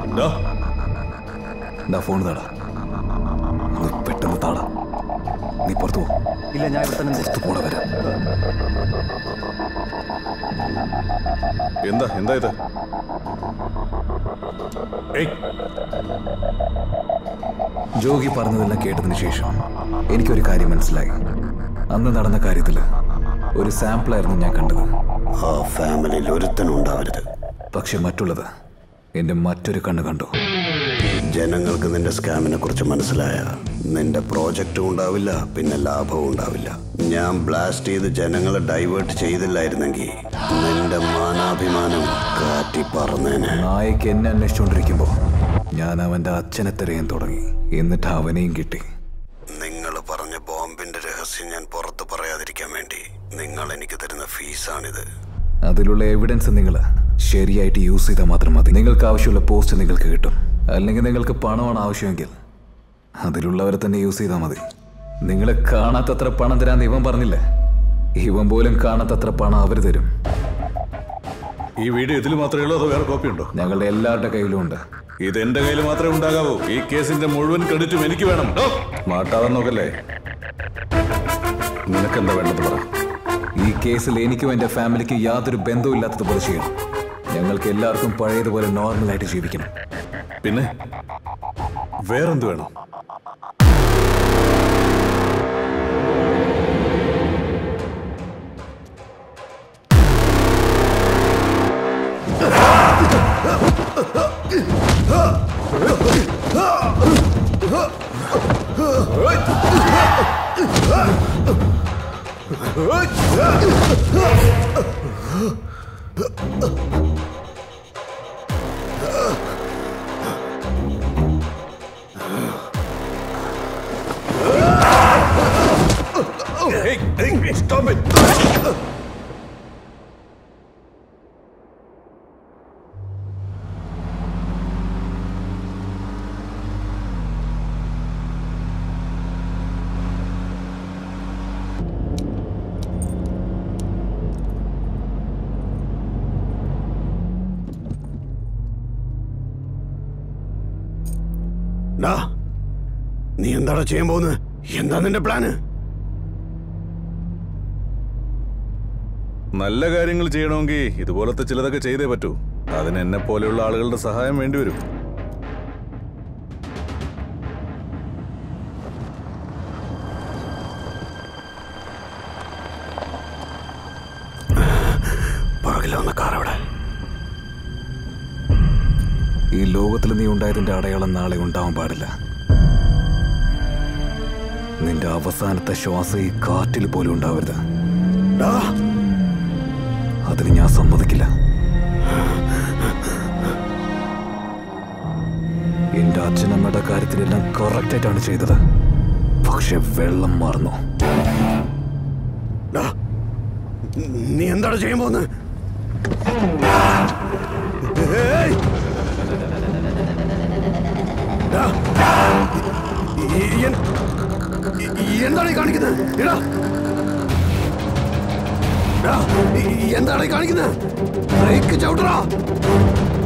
ഡാ, എന്താ ഫോൺ താടാ നീ പെട്ടെന്ന് താടാ നീ പുറത്തു പോ ഇല്ല ഞാൻ ഇവിടെ തന്നെ പുറത്ത് പോടെ വരാം എന്താ എന്താ ഇത് ഏയ് ജോഗി പറഞ്ഞതെല്ലാം കേട്ടതിന് ശേഷം എനിക്കൊരു കാര്യം മനസ്സിലായി അന്ന് നടന്ന കാര്യത്തിൽ ഒരു സാമ്പിളായിരുന്നു ഞാൻ കണ്ടത് ആ ഫാമിലിയിൽ ഒരുത്തനും ഉണ്ടാവരുത് പക്ഷെ മറ്റുള്ളത് എൻ്റെ മറ്റൊരു കണ്ണ് കണ്ടു ജനങ്ങൾക്ക് നിന്റെ സ്കാമിനെ കുറിച്ച് മനസ്സിലായ നിന്റെ പ്രോജക്റ്റും ഉണ്ടാവില്ല പിന്നെ ലാഭവും ഉണ്ടാവില്ല ഞാൻ ബ്ലാസ്റ്റ് ചെയ്ത് ജനങ്ങളെ ഡൈവേർട്ട് ചെയ്തില്ലായിരുന്നെങ്കിൽ നിന്റെ മാനാഭിമാനം കാറ്റി പറന്നേനെ നായക്ക് എന്നെ അന്വേഷിച്ചുകൊണ്ടിരിക്കുമ്പോൾ ഞാൻ അവൻ്റെ അച്ഛനെ തിരയാൻ തുടങ്ങി എന്നിട്ട് അവനെയും കിട്ടി നിങ്ങൾ പറഞ്ഞ ബോംബിന്റെ രഹസ്യം ഞാൻ പുറത്ത് പറയാതിരിക്കാൻ വേണ്ടി നിങ്ങൾ എനിക്ക് തരുന്ന ഫീസാണിത് അതിലുള്ള എവിഡൻസ് നിങ്ങൾ ശരിയായിട്ട് യൂസ് ചെയ്താൽ മാത്രം മതി നിങ്ങൾക്ക് ആവശ്യമുള്ള പോസ്റ്റ് നിങ്ങൾക്ക് കിട്ടും അല്ലെങ്കിൽ നിങ്ങൾക്ക് പണമാണ് ആവശ്യമെങ്കിൽ അതിലുള്ളവരെ തന്നെ യൂസ് ചെയ്താൽ മതി നിങ്ങൾ കാണാത്തത്ര പണം തരാന്ന് ഇവൻ പറഞ്ഞില്ലേ ഇവൻ പോലും കാണാത്തത്ര പണം അവർ തരും ഈ വീഡിയോ ഇതിൽ മാത്രമേ ഉള്ളൂ അതോ വേറെ കോപ്പി ഉണ്ടോ ഞങ്ങളുടെ എല്ലാവരുടെ കയ്യിലും ഉണ്ട് ഇത് എന്റെ കയ്യിൽ മാത്രമേ ഉണ്ടാകാവൂ ഈ കേസിന്റെ മുഴുവൻ ക്രെഡിറ്റും എനിക്ക് വേണം ഡോ, മാട്ടാതെ നോക്കല്ലേ നിനക്കെന്താ വേണ്ടത് പറ ഈ കേസിൽ എനിക്കും എൻ്റെ ഫാമിലിക്കും യാതൊരു ബന്ധവും ഇല്ലാത്തതുപോലെ ചെയ്യണം ഞങ്ങൾക്ക് എല്ലാവർക്കും പഴയതുപോലെ നോർമലായിട്ട് ജീവിക്കണം പിന്നെ വേറെന്ത് വേണം Hey, hey, stop it! ഡാ, നീ എന്താടാ ചെയ്യാൻ പോകുന്നത് എന്താ നിന്റെ പ്ലാന് നല്ല കാര്യങ്ങൾ ചെയ്യണമെങ്കിൽ ഇതുപോലത്തെ ചിലതൊക്കെ ചെയ്തേ പറ്റൂ അതിന് എന്നെ പോലെയുള്ള ആളുകളുടെ സഹായം വേണ്ടിവരും പുറകിൽ വന്ന കാർ അവിടെ ഈ ലോകത്തിൽ നീ ഉണ്ടായതിന്റെ അടയാളം നാളെ ഉണ്ടാവാൻ പാടില്ല നിന്റെ അവസാനത്തെ ശ്വാസം ഈ കാറ്റിൽ പോലും ഉണ്ടാവരുത് ഡാ, അതിന് ഞാൻ സമ്മതിക്കില്ല എന്റെ അച്ഛനമ്മയുടെ കാര്യത്തിലെല്ലാം കറക്റ്റ് ആയിട്ടാണ് ചെയ്തത് പക്ഷെ വെള്ളം മാറുന്നു ഡാ, നീ എന്താണ് ചെയ്യാൻ പോകുന്നത് ഏയ്! ഡാ, ഈ- ഈ- എൻ- ഈ- എന്താണ് ഈ കാണിക്കുന്നത് എടാ ഡാ, ഈ- എന്താണ് ഈ കാണിക്കുന്നത് ബ്രേക്ക് ചവിട്ടറാ